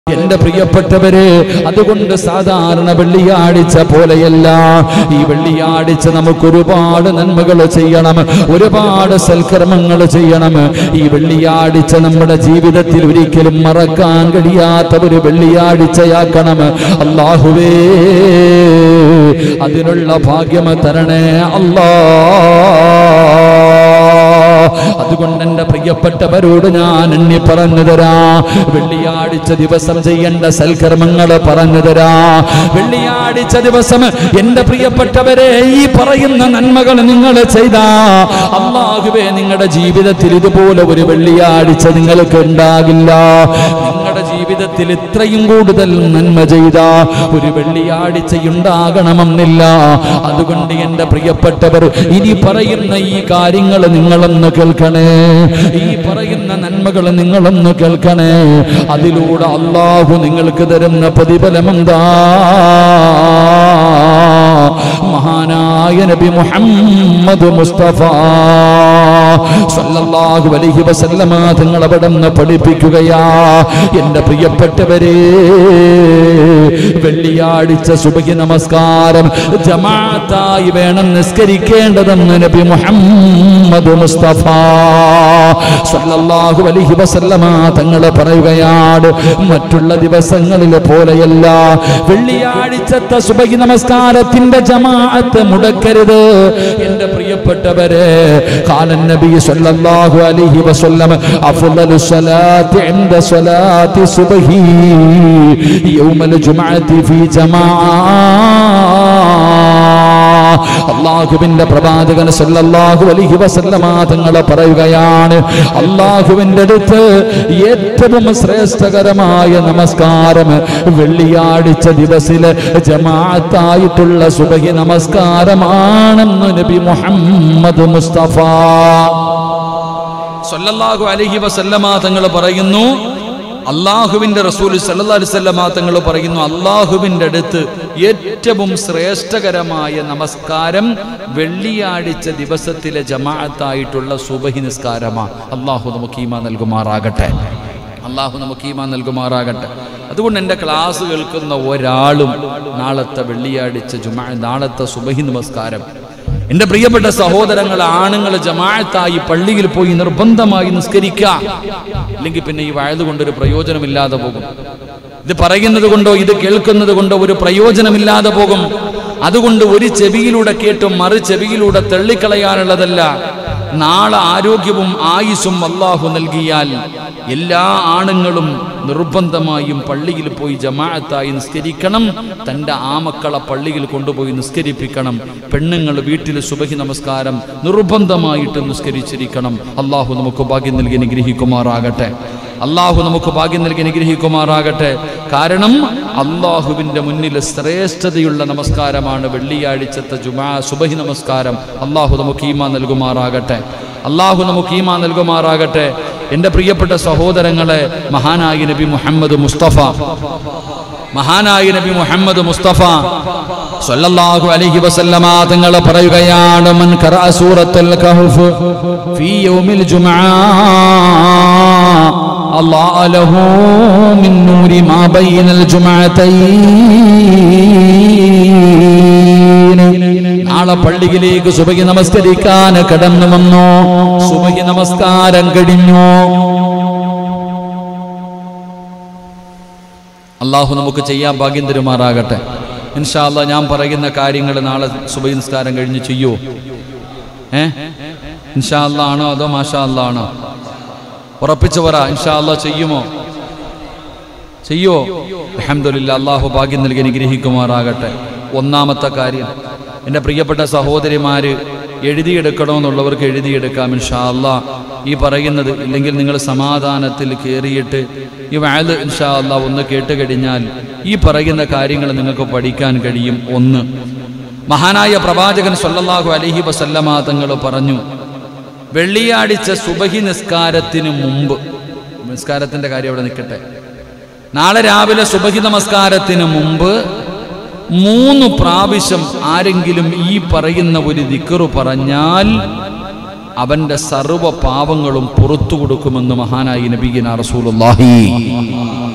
എന്റെ പ്രിയപ്പെട്ടവരെ അതുകൊണ്ട് സാധാരണ വെള്ളിയാഴ്ച പോലെയല്ല ഈ വെള്ളിയാഴ്ച നമുക്ക് ഒരുപാട് നന്മകൾ ചെയ്യണം ഒരുപാട് സൽക്കർമ്മങ്ങൾ ചെയ്യണം ഈ വെള്ളിയാഴ്ച നമ്മുടെ ജീവിതത്തിൽ ഒരിക്കലും മറക്കാൻ കഴിയാത്ത ഒരു വെള്ളിയാഴ്ചയാക്കണം അള്ളാഹുവേ അതിനുള്ള ഭാഗ്യം തരണേ അല്ലാ അതുകൊണ്ട് എന്റെ പ്രിയപ്പെട്ടവരോട് ഞാൻ എണ്ണി പറഞ്ഞു തരാ വെള്ളിയാഴ്ച ദിവസം ചെയ്യേണ്ട സൽക്കർമ്മങ്ങൾ പറഞ്ഞു തരാ വെള്ളിയാഴ്ച ദിവസം എന്റെ പ്രിയപ്പെട്ടവരെ ഈ പറയുന്ന നന്മകൾ നിങ്ങൾ ചെയ്താ അള്ളാഹുവേ നിങ്ങളുടെ ജീവിതത്തിൽ ഇതുപോലെ ഒരു വെള്ളിയാഴ്ച നിങ്ങൾക്ക് ഉണ്ടാകില്ല നിങ്ങളുടെ ജീവിതത്തിൽ ഇത്രയും കൂടുതൽ നന്മ ചെയ്ത ഒരു വെള്ളിയാഴ്ച ഉണ്ടാകണമെന്നില്ല അതുകൊണ്ട് എന്റെ പ്രിയപ്പെട്ടവർ ഇനി പറയുന്ന ഈ കാര്യങ്ങൾ നിങ്ങളൊന്ന് കേൾക്കണേ ഈ പറയുന്ന നന്മകൾ നിങ്ങളൊന്ന് കേൾക്കണേ അതിലൂടെ അള്ളാഹു നിങ്ങൾക്ക് തരുന്ന പ്രതിഫലം എന്താ മഹാനായ നബി മുഹമ്മദ് മുസ്തഫ സല്ലല്ലാഹു അലൈഹി വസല്ലമ തങ്ങൾ അവിടെ നിന്ന് പഠിപ്പിക്കുകയാ എന്റെ പ്രിയപ്പെട്ടവരെ വെള്ളിയാഴ്ച സുബഹി നമസ്കാരം ജമാഅത്തായി വേണം നിസ്കരിക്കേണ്ടതെന്ന് നബി മുഹമ്മദ് മുസ്തഫ സല്ലല്ലാഹു അലൈഹി വസല്ലമ തങ്ങൾ പറയുകയാണ് മറ്റുള്ള ദിവസങ്ങളിലെ പോലെയല്ല വെള്ളിയാഴ്ചത്തെ സുബഹി നമസ്കാരത്തിന്റെ ജമാഅത്ത് മുടക്കരുത് എന്റെ പ്രിയപ്പെട്ടവരെ കാലൻ നബി സല്ലല്ലാഹു അലൈഹി വസല്ലം അഫ്ളലു സ്വലാത്തി ഇൻദ സ്വലാത്തി സുബ്ഹി യൗമൽ ജുമഅത്തി ഫീ ജമാഅ അള്ളാഹുവിന്റെ പ്രവാചകൻ സല്ലല്ലാഹു അലൈഹി വസല്ലമ തങ്ങൾ പറയുകയാണ് അള്ളാഹുവിന്റെ അടുത്ത് ഏറ്റവും ശ്രേഷ്ഠകരമായ നമസ്കാരം വെള്ളിയാഴ്ച ദിവസിലെ ജമാഅത്തായിട്ടുള്ള സുബഹി നമസ്കാരമാണെന്ന് നബി മുഹമ്മദ് മുസ്തഫ സല്ലല്ലാഹു അലൈഹി വസല്ലമ തങ്ങൾ പറയുന്നു അള്ളാഹുവിന്റെ റസൂൽ സല്ലല്ലാഹു അലൈഹി വസല്ലമ തങ്ങൾ പറയുന്നു അള്ളാഹുവിന്റെ അടുത്ത് ഏറ്റവും ശ്രേഷ്ഠകരമായ നമസ്കാരം വെള്ളിയാഴ്ച ദിവസത്തിലെ ജമാഅത്തായിട്ടുള്ള സുബഹി നിസ്കാരമാണ് അള്ളാഹു നമുക്ക് ഈമാ നൽകുമാറാകട്ടെ അള്ളാഹു നമുക്ക് ഈമാ നൽകുമാറാകട്ടെ അതുകൊണ്ട് എൻ്റെ ക്ലാസ് കേൾക്കുന്ന ഒരാളും നാളത്തെ വെള്ളിയാഴ്ച ജുമാ നാളത്തെ സുബഹി നമസ്കാരം എന്റെ പ്രിയപ്പെട്ട സഹോദരങ്ങൾ ആണുങ്ങൾ ജമാഅത്തായി പള്ളിയിൽ പോയി നിർബന്ധമായി നിസ്കരിക്കുക അല്ലെങ്കിൽ പിന്നെ ഈ വയത് കൊണ്ടൊരു പ്രയോജനമില്ലാതെ പോകും ഇത് പറയുന്നത് കൊണ്ടോ ഇത് കേൾക്കുന്നത് കൊണ്ടോ ഒരു പ്രയോജനമില്ലാതെ പോകും അതുകൊണ്ട് ഒരു ചെവിയിലൂടെ കേട്ടും മറു ചെവിയിലൂടെ തള്ളിക്കളയാനുള്ളതല്ല നാളെ ആരോഗ്യവും ആയുസ്സും അള്ളാഹു നൽകിയാൽ എല്ലാ ആണുങ്ങളും നിർബന്ധമായും പള്ളിയിൽ പോയി ജമാഅത്തായി നിസ്കരിക്കണം തൻ്റെ ആമക്കളെ പള്ളിയിൽ കൊണ്ടുപോയി നിസ്കരിപ്പിക്കണം പെണ്ണുങ്ങൾ വീട്ടിൽ സുബഹി നമസ്കാരം നിർബന്ധമായിട്ട് നിസ്കരിച്ചിരിക്കണം അള്ളാഹു നമുക്ക് ഭാഗ്യം നൽകി അനുഗ്രഹിക്കുമാറാകട്ടെ അള്ളാഹു നമുക്ക് ഭാഗ്യം നൽകി അനുഗ്രഹിക്കുമാറാകട്ടെ കാരണം അള്ളാഹുവിൻ്റെ മുന്നിൽ ശ്രേഷ്ഠതയുള്ള നമസ്കാരമാണ് വെള്ളിയാഴ്ചത്തെ ജുമാ സുബഹി നമസ്കാരം അള്ളാഹു നമുക്ക് ഈമാ നൽകുമാറാകട്ടെ അള്ളാഹു നമുക്ക് ഈമാ നൽകുമാറാകട്ടെ എൻ്റെ പ്രിയപ്പെട്ട സഹോദരങ്ങളെ മഹാനായി നബി മുഹമ്മദ് മുസ്തഫ മഹാനായ നബി മുഹമ്മദ് മുസ്തഫ സല്ലല്ലാഹു അലൈഹി വസല്ലമ തങ്ങൾ പറയുകയാണ് മൻ ഖറഅ സൂറത്തുൽ കഹ്ഫ് ഫീ യൗമിൽ ജുമുഅ അല്ലാഹു ലഹു മിൻ നൂരി മാ ബൈനൽ ജുമുഅത്തൈൻ നാളെ പള്ളിയിലേക്ക് സുബഹി നമസ്കരിക്കാൻ കടന്നു വന്നു സുബഹി നമസ്കാരം കഴിഞ്ഞു അള്ളാഹു നമുക്ക് ചെയ്യാൻ ഭാഗ്യം തരുമാറാകട്ടെ ഇൻഷാല്ല ഞാൻ പറയുന്ന കാര്യങ്ങൾ നാളെ സുബഹി നിസ്കാരം കഴിഞ്ഞ് ചെയ്യൂ ഏ ഇൻഷാല്ല ആണോ അതോ മാഷാ അല്ലാ ആണോ ഉറപ്പിച്ചു പറ ഇൻഷാല്ല ചെയ്യുമോ ചെയ്യോ അഹമ്മദില്ല അള്ളാഹു ഭാഗ്യം നൽകി അനുഗ്രഹിക്കുമാറാകട്ടെ ഒന്നാമത്തെ കാര്യം എൻ്റെ പ്രിയപ്പെട്ട സഹോദരിമാര് എഴുതിയെടുക്കണമെന്നുള്ളവർക്ക് എഴുതിയെടുക്കാം ഇൻഷാ അല്ലാ ഈ പറയുന്നത് ഇല്ലെങ്കിൽ നിങ്ങൾ സമാധാനത്തിൽ കയറിയിട്ട് ഈ വാല് ഇൻഷാ അല്ലാ ഒന്ന് കേട്ട് കഴിഞ്ഞാൽ ഈ പറയുന്ന കാര്യങ്ങൾ നിങ്ങൾക്ക് പഠിക്കാൻ കഴിയും ഒന്ന് മഹാനായ പ്രവാചകൻ സല്ലല്ലാഹു അലൈഹി വസല്ലമ തങ്ങൾ പറഞ്ഞു വെള്ളിയാഴ്ച സുബഹി നിസ്കാരത്തിന് മുമ്പ് നിസ്കാരത്തിന്റെ കാര്യം അവിടെ നിൽക്കട്ടെ നാളെ രാവിലെ സുബഹി നമസ്കാരത്തിന് മുമ്പ് മൂന്ന് പ്രാവശ്യം ആരെങ്കിലും ഈ പറയുന്ന ഒരു ദിക്കറു പറഞ്ഞാൽ അവന്റെ സർവ പാവങ്ങളും പുറത്തു കൊടുക്കുമെന്ന് മഹാനായി നബീന റസൂലുള്ളാഹി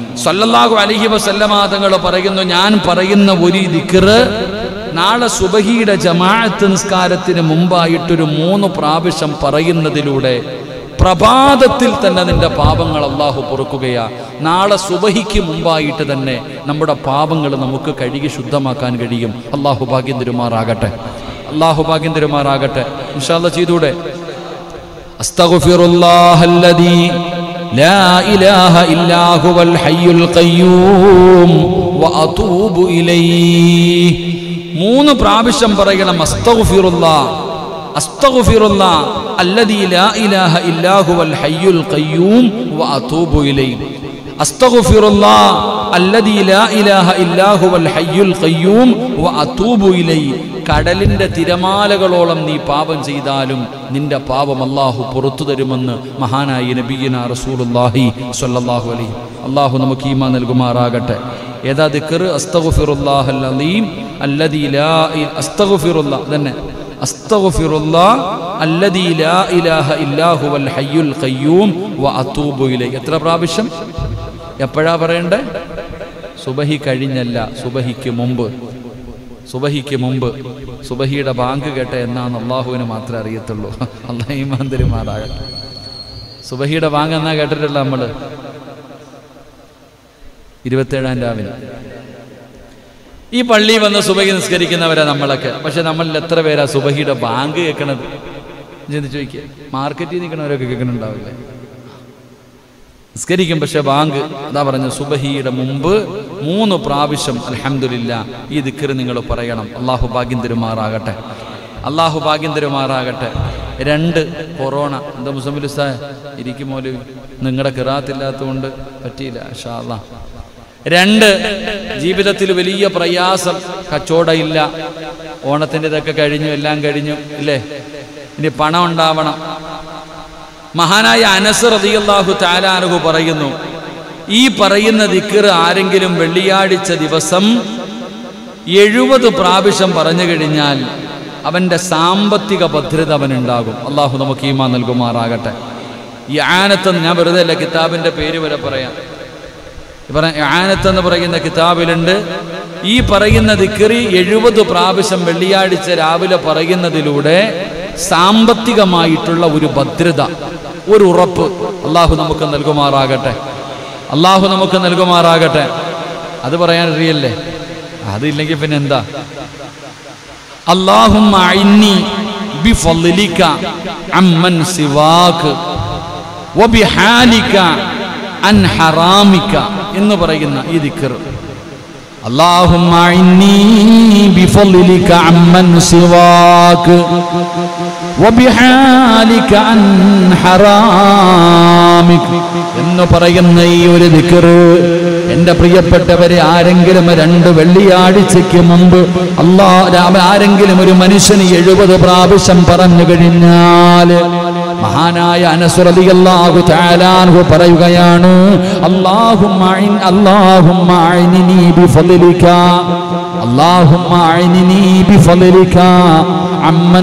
സല്ലല്ലാഹു അലൈഹി വസല്ലമ തങ്ങൾ പറയുന്നു ഞാൻ പറയുന്ന ഒരു ദിക്റ് നാളെ സുബഹിയുടെ ജമാഅത്ത് നിസ്കാരത്തിന് മുമ്പായിട്ടൊരു മൂന്ന് പ്രാവശ്യം പറയുന്നതിലൂടെ പ്രഭാതത്തിൽ തന്നെ നിന്റെ പാപങ്ങൾ അള്ളാഹു പൊറുക്കുകയാ നാളെ സുബഹിക്ക് മുമ്പായിട്ട് തന്നെ നമ്മുടെ പാപങ്ങൾ നമുക്ക് കഴുകി ശുദ്ധമാക്കാൻ കഴിയും അള്ളാഹു ഭാഗ്യം തരുമാറാകട്ടെ അള്ളാഹു ഭാഗ്യം തരുമാറാകട്ടെ ഇൻഷാല്ല ചെയ്തൂടെ أستغفر الله الذي لا إله إلا هو الحي القيوم وأتوب إليه മൂന്ന് പ്രാവശ്യം പറയണം അസ്തഗ്ഫിറുല്ല അസ്തഗ്ഫിറുല്ല അല്ലദീ ലാ ഇലാഹ ഇല്ലാ ഹുവൽ ഹയ്യുൽ ഖയ്യൂം വഅതൂബു ഇലൈഹി അസ്തഗ്ഫിറുല്ലാ അല്ലദീ ലാ ഇലാഹ ഇല്ലാ ഹുവൽ ഹയ്യുൽ ഖയ്യൂം വഅതൂബു ഇലൈഹി കടലിന്റെ തിരമാലകളോളം നീ പാപം ചെയ്താലും നിന്റെ പാപം അള്ളാഹു പുറത്തു തരുമെന്ന് മഹാനായ നബീന റസൂലുള്ളാഹി സ്വല്ലല്ലാഹു അലൈഹി അള്ളാഹു നമുക്ക് ഈമാ നൽകുമാറാകട്ടെ ഏതാ ദിക്ർ അസ്തഗ്ഫിറുല്ലാഹൽ അലീം അല്ലദീ ലാ ഇ- അസ്തഗ്ഫിറുല്ലാ തന്നെ അസ്തഗ്ഫിറുല്ലാ അല്ലദീ ലാ ഇലാഹ ഇല്ലാ ഹുവൽ ഹയ്യുൽ ഖയ്യൂം വഅതൂബു ഇലൈഹി എത്ര പ്രാവശ്യം എപ്പോഴാ പറയണ്ടേ സുബഹി കഴിഞ്ഞല്ല സുബഹിക്ക് മുമ്പ് സുബഹിക്ക് മുമ്പ് സുബഹിയുടെ ബാങ്ക് കേട്ട എന്നാന്ന് അള്ളാഹുവിന് മാത്രമേ അറിയത്തുള്ളൂ അള്ളാഹിമാൻ തരുമാറാകട്ടെ സുബഹിയുടെ ബാങ്ക് എന്നാ കേട്ടിട്ടില്ല നമ്മൾ ഇരുപത്തേഴാം രാവിലെ ഈ പള്ളി വന്ന് സുബഹി നിസ്കരിക്കുന്നവരാ നമ്മളൊക്കെ പക്ഷെ നമ്മളിൽ എത്ര പേരാ സുബഹിയുടെ ബാങ്ക് കേൾക്കണത് ചിന്തിച്ച് ചോദിക്കുക മാർക്കറ്റിൽ നിൽക്കണവരൊക്കെ കേൾക്കുന്നുണ്ടാവില്ലേ നിസ്കരിക്കും പക്ഷെ ബാങ്ക് അതാ പറഞ്ഞു സുബഹിയുടെ മുമ്പ് മൂന്ന് പ്രാവശ്യം അൽഹംദുലില്ല ഈ ദിക്കറ് നിങ്ങൾ പറയണം അള്ളാഹു ഭാഗ്യം തരുമാറാകട്ടെ അള്ളാഹു ഭാഗ്യം തരുമാറാകട്ടെ രണ്ട് കൊറോണ എന്താ മുസമ്മിലുസ്താ ഇരിക്കുമോല് നിങ്ങളുടെ കിറാത്തില്ലാത്തതുകൊണ്ട് പറ്റിയില്ല ഷാ അല്ലാ രണ്ട് ജീവിതത്തിൽ വലിയ പ്രയാസം കച്ചവടമില്ല ഓണത്തിൻ്റെ ഇതൊക്കെ കഴിഞ്ഞു എല്ലാം കഴിഞ്ഞു ഇല്ലേ ഇനി പണം ഉണ്ടാവണം മഹാനായ അനസ് റളിയല്ലാഹു താലാനുഹു പറയുന്നു ഈ പറയുന്ന ദിക്കർ ആരെങ്കിലും വെള്ളിയാഴ്ച ദിവസം എഴുപത് പ്രാവശ്യം പറഞ്ഞു കഴിഞ്ഞാൽ അവന്റെ സാമ്പത്തിക ഭദ്രത അവനുണ്ടാകും അള്ളാഹു നമുക്ക് ഈമാ നൽകുമാറാകട്ടെ ഈ ആനത്ത് ഞാൻ വെറുതെ അല്ല കിതാബിന്റെ പേര് വരെ പറയാം ഈ പറഞ്ഞ ആനത്ത് എന്ന് പറയുന്ന കിതാബിലുണ്ട് ഈ പറയുന്ന ദിക്കറി എഴുപത് പ്രാവശ്യം വെള്ളിയാഴ്ച രാവിലെ പറയുന്നതിലൂടെ സാമ്പത്തികമായിട്ടുള്ള ഒരു ഭദ്രത ഒരു ഉറപ്പ് അള്ളാഹു നമുക്ക് നൽകുമാറാകട്ടെ അള്ളാഹു നമുക്ക് നൽകുമാറാകട്ടെ അത് പറയാൻ അറിയല്ലേ അതില്ലെങ്കിൽ പിന്നെ എന്താ اللهم أعني بفضلك عمن سواك وبحالك عن حرامك എന്ന് പറയുന്ന ഈ ദിക്കർ اللهم أعني بفضلك عمن سواك وبحالك عن حرامك എന്ന് പറയുന്ന ഈ ഒരു ദിക്കറ് എന്റെ പ്രിയപ്പെട്ടവരെ ആരെങ്കിലും രണ്ട് വെള്ളിയാഴ്ചയ്ക്ക് മുമ്പ് അല്ലാ രാമ- ആരെങ്കിലും ഒരു മനുഷ്യന് എഴുപത് പ്രാവശ്യം പറഞ്ഞു കഴിഞ്ഞാൽ മഹാനായ അനസുറലിയല്ലാഹു താലാൻഹു പറയുകയാണ് അല്ലാഹുമ്മ അഇൻ- അല്ലാഹുമ്മ അഇനിനി ബിഫളിലിക اللهم أعني بفضلك عمن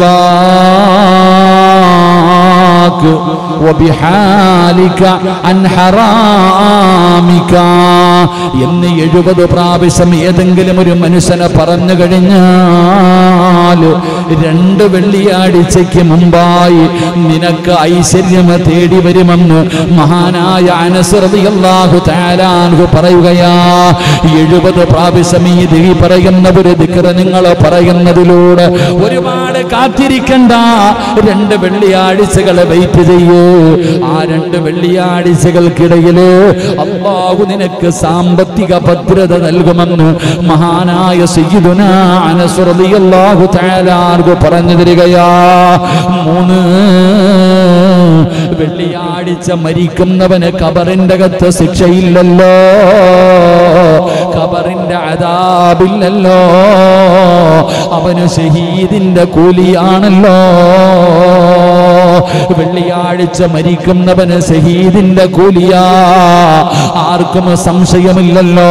سواك وبحالك عن حرامك എന്ന് എഴുപത് പ്രാവശ്യം ഏതെങ്കിലും ഒരു മനുഷ്യനെ പറഞ്ഞു കഴിഞ്ഞാൽ രണ്ട് വെള്ളിയാഴ്ചയ്ക്ക് മുമ്പായി നിനക്ക് ഐശ്വര്യം തേടി വരുമെന്ന് മഹാനായ അനസൃതിയല്ലാഹു താലാൻഹു പറയുകയാ എഴുപത് പ്രാവശ്യം ഈ ദേവി പറയുന്ന ഒരു ദിക്ര നിങ്ങൾ പറയുന്നതിലൂടെ ഒരുപാട് കാത്തിരിക്കണ്ട രണ്ട് വെള്ളിയാഴ്ചകൾ വെയിറ്റ് ചെയ്യൂ ആ രണ്ട് വെള്ളിയാഴ്ചകൾക്കിടയില് അള്ളാഹു നിനക്ക് സാമ്പത്തിക ഭദ്രത നൽകുമെന്ന് മഹാനായ സയ്യിദുന അനസ് റളിയല്ലാഹു തആല ആർക്ക് പറഞ്ഞു തരികയാ മൂന്ന് വെള്ളിയാഴ്ച മരിക്കുന്നവന് കബറിന്റെ അകത്ത് ശിക്ഷയില്ലല്ലോ കബറിന്റെ അതാബില്ലല്ലോ അവന് ഷഹീദിന്റെ കൂലിയാണല്ലോ വെള്ളിയാഴ്ച മരിക്കുന്നവന് ഷഹീദിന്റെ കൂലിയാ ആർക്കും സംശയമില്ലല്ലോ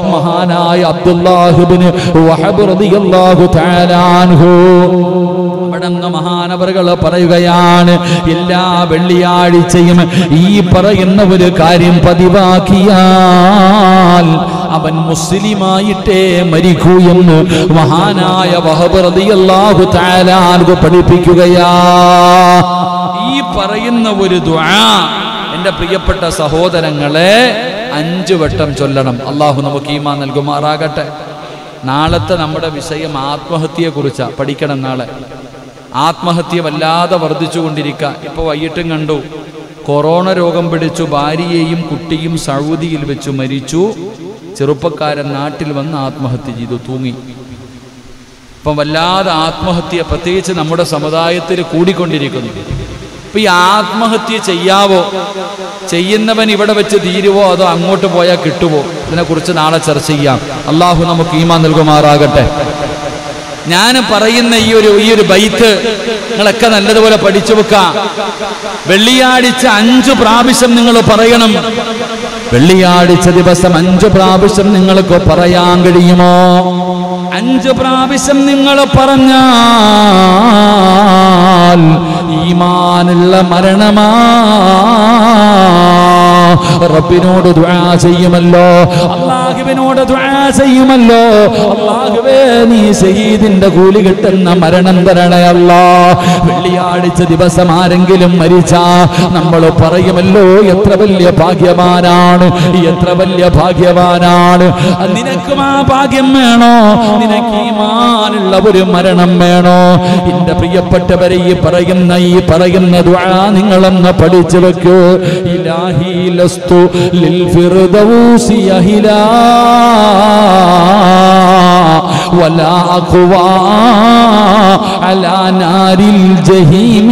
മഹാനായ അബ്ദുല്ലാഹിബിന് വഹബ് റളിയല്ലാഹു തആല അൻഹു അവിടെ അങ്ങ് മഹാനവറുകൾ പറയുകയാണ് എല്ലാ വെള്ളിയാഴ്ചയും ഈ പറയുന്ന ഒരു കാര്യം പതിവാക്കിയാൽ അവൻ മുസ്ലിമായിട്ടേ മരിക്കൂ എന്ന് മഹാനായ വഹബ് റളിയല്ലാഹു തആല ആർക്ക് പഠിപ്പിക്കുകയാ ഈ പറയുന്ന ഒരു ദുആ എൻ്റെ പ്രിയപ്പെട്ട സഹോദരങ്ങളെ അഞ്ചു വട്ടം ചൊല്ലണം അള്ളാഹു നമുക്ക് ഈമാ നൽകുമാറാകട്ടെ നാളത്തെ നമ്മുടെ വിഷയം ആത്മഹത്യയെക്കുറിച്ചാണ് പഠിക്കണം നാളെ ആത്മഹത്യ വല്ലാതെ വർദ്ധിച്ചുകൊണ്ടിരിക്കുക ഇപ്പോൾ വൈകിട്ടും കണ്ടു കൊറോണ രോഗം പിടിച്ചു ഭാര്യയെയും കുട്ടിയും സൗദിയിൽ വെച്ച് മരിച്ചു ചെറുപ്പക്കാരൻ നാട്ടിൽ വന്ന് ആത്മഹത്യ ചെയ്തു തൂങ്ങി ഇപ്പം വല്ലാതെ ആത്മഹത്യ പ്രത്യേകിച്ച് നമ്മുടെ സമുദായത്തിൽ കൂടിക്കൊണ്ടിരിക്കുന്നു ഇപ്പൊ ഈ ആത്മഹത്യ ചെയ്യാവോ ചെയ്യുന്നവൻ ഇവിടെ വെച്ച് തീരുവോ അതോ അങ്ങോട്ട് പോയാൽ കിട്ടുവോ ഇതിനെക്കുറിച്ച് നാളെ ചർച്ച ചെയ്യാം അള്ളാഹു നമുക്ക് ഈമാ നൽകുമാറാകട്ടെ ഞാൻ പറയുന്ന ഈ ഒരു ഈ ഒരു ബൈത്ത് നിങ്ങളൊക്കെ നല്ലതുപോലെ പഠിച്ചു വെക്കാം വെള്ളിയാഴ്ച അഞ്ചു പ്രാവശ്യം നിങ്ങൾ പറയണം വെള്ളിയാഴ്ച ദിവസം അഞ്ചു പ്രാവശ്യം നിങ്ങൾക്ക് പറയാൻ കഴിയുമോ അഞ്ചു പ്രാവശ്യം നിങ്ങൾ പറഞ്ഞാൽ ഈമാനുള്ള മരണമാ റബ്ബിനോട് ദുആ ചെയ്യുമല്ലോ അള്ളാഹുവിനോട് ദുആ ചെയ്യുമല്ലോ അള്ളാഹുവേ നീ ശഹീദിന്റെ കൂലി കിട്ടുന്ന മരണം തരണേ അല്ലാ വെള്ളിയാഴ്ച ദിവസം ആരെങ്കിലും മരിച്ചാ നമ്മൾ പറയുമല്ലോ എത്ര വലിയ ഭാഗ്യവാനാണ് എത്ര വലിയ ഭാഗ്യവാനാണ് നിനക്കും ആ ഭാഗ്യം വേണോ നിനക്ക് ഈമാനുള്ള ഒരു മരണം വേണോ എന്റെ പ്രിയപ്പെട്ടവരെ ഈ പറയുന്ന ഈ പറയുന്ന ദുആ നിങ്ങളൊന്ന് പഠിച്ചു വെക്കൂ ഇലാഹി ലസ്തു ലിൽ ഫിർദൗസി അഹിലാ ولا أقوى على نار الجحيم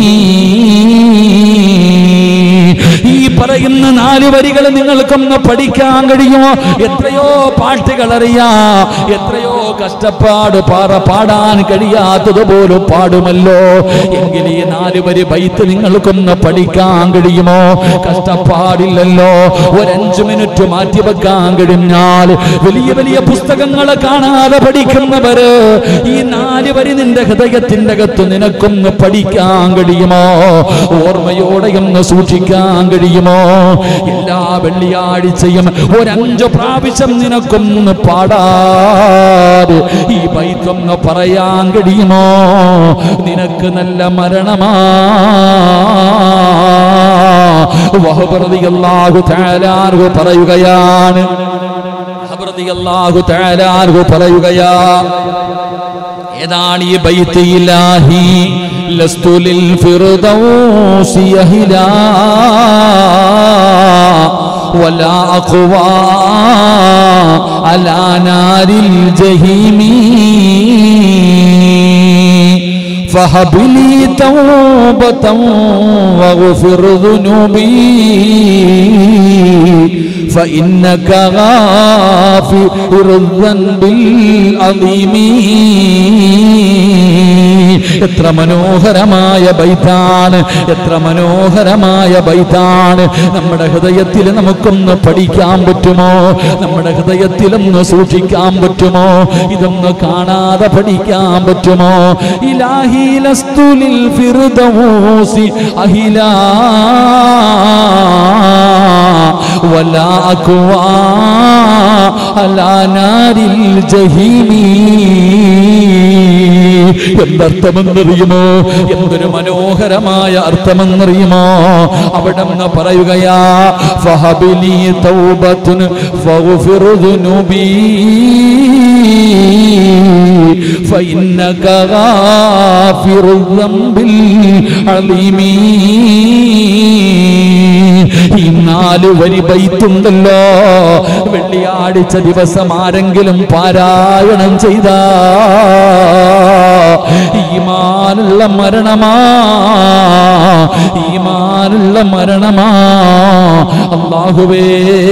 ഈ പറയുന്ന നാല് വരികൾ നിങ്ങൾക്കൊന്ന് പഠിക്കാൻ കഴിയുമോ എത്രയോ പാട്ടുകൾ അറിയാ എത്രയോ കഷ്ടപ്പാട് പാറ പാടാൻ കഴിയാത്തതുപോലും പാടുമല്ലോ എങ്കിൽ ഈ നാല് വരി ബൈത്ത് നിങ്ങൾക്കൊന്ന് പഠിക്കാൻ കഴിയുമോ കഷ്ടപ്പാടില്ലല്ലോ ഒരഞ്ചു മിനിറ്റ് മാറ്റി വെക്കാൻ കഴിഞ്ഞാൽ വലിയ വലിയ പുസ്തകങ്ങൾ കാണാതെ പഠിക്കുന്നവര് ഈ നാല് വരി നിന്റെ ഹൃദയത്തിന്റെ അകത്ത് നിനക്കൊന്ന് പഠിക്കാൻ കഴിയുമോ ഓർമ്മയോടെ ഒന്ന് സൂക്ഷിക്കാൻ കഴിയുമോ എല്ലാ വെള്ളിയാഴ്ചയും ഒരഞ്ചു പ്രാവശ്യം നിനക്കൊന്ന് പാടാതെ ഈ ബൈത്തൊന്ന് പറയാൻ കഴിയുമോ നിനക്ക് നല്ല മരണമാ വഹബറതിയല്ലാഹു തആലാഹു പറയുകയാണ് വഹബറതിയല്ലാഹു തആലാഹു പറയുകയാ ഏതാണ് ഈ ബൈത്ത് ഇലാഹി ലസ്തു ലിൽ ഫിർദൗസി അഹിലാ വലാ അഖ്വാ അലാ നാരിൽ ജഹീമി فهب لي توبة واغفر ذنوبي فإنك غافر الذنب العظيم എത്ര മനോഹരമായ ബൈത്താണ് എത്ര മനോഹരമായ ബൈത്താണ് നമ്മുടെ ഹൃദയത്തിൽ നമുക്കൊന്ന് പഠിക്കാൻ പറ്റുമോ നമ്മുടെ ഹൃദയത്തിലൊന്ന് സൂക്ഷിക്കാൻ പറ്റുമോ ഇതൊന്ന് കാണാതെ പഠിക്കാൻ പറ്റുമോ ഇലാഹി ലസ്തുലിൽ ഫിർദൗസി അഹിലാ ولا أكوى على نار الجحيم എന്തർത്ഥമെന്നറിയുമോ എന്തൊരു മനോഹരമായ അർത്ഥമെന്നറിയുമോ അവിടെ നിന്ന് പറയുകയാ ഫഹബിലി തൗബത്തുൻ ഫഗ്ഫിർ ദുനുബി فإنك غافر الذنب العظيم ഈ നാല് വരി ബൈത്തുണ്ടല്ലോ വെള്ളിയാഴ്ച ദിവസം ആരെങ്കിലും പാരായണം ചെയ്ത ഈമാനുള്ള മരണമാ ഈമാനുള്ള മരണമാ അള്ളാഹുവേ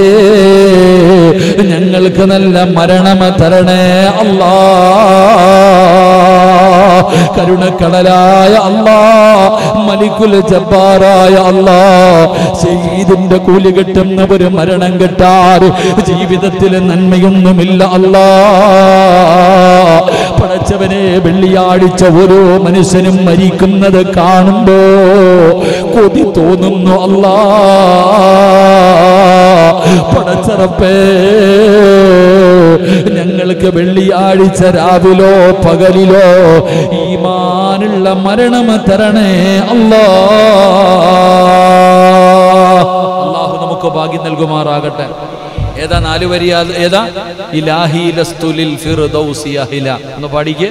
ഞങ്ങൾക്ക് നല്ല മരണമ തരണേ അല്ലാ കരുണക്കടലായ അല്ലാ മലിക്കുൽ ജബ്ബാറായ അല്ലാ ശഹീദിന്റെ കൂലി കിട്ടുന്ന ഒരു മരണം കിട്ടാറ് ജീവിതത്തിൽ നന്മയൊന്നുമില്ല അല്ലാ പടച്ച പടച്ചവനെ വെള്ളിയാഴ്ച ഓരോ മനുഷ്യനും മരിക്കുന്നത് കാണുമ്പോ കൊതി തോന്നുന്നു അല്ലാ പടച്ചറപ്പേ ഞങ്ങൾക്ക് വെള്ളിയാഴ്ച രാവിലോ പകലിലോ ഈമാനുള്ള മരണം തരണേ അല്ലാ അള്ളാഹു നമുക്ക് ഭാഗ്യം നൽകുമാറാകട്ടെ ഏതാ നാല് വരി അത് ഏതാ ഇലാഹി ലസ്തു ലിൽ ഫിർദൗസി അഹില ഒന്ന് പാടിക്കേ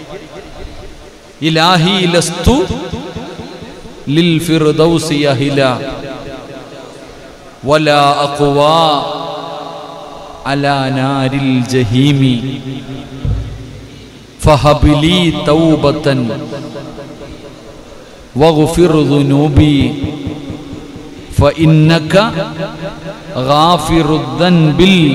ഇലാഹി ലസ്തു ലിൽ ഫിർദൗസി അഹില ولا أقوى على نار الجحيم فهب لي توبة واغفر ذنوبي فإنك غافر الذنب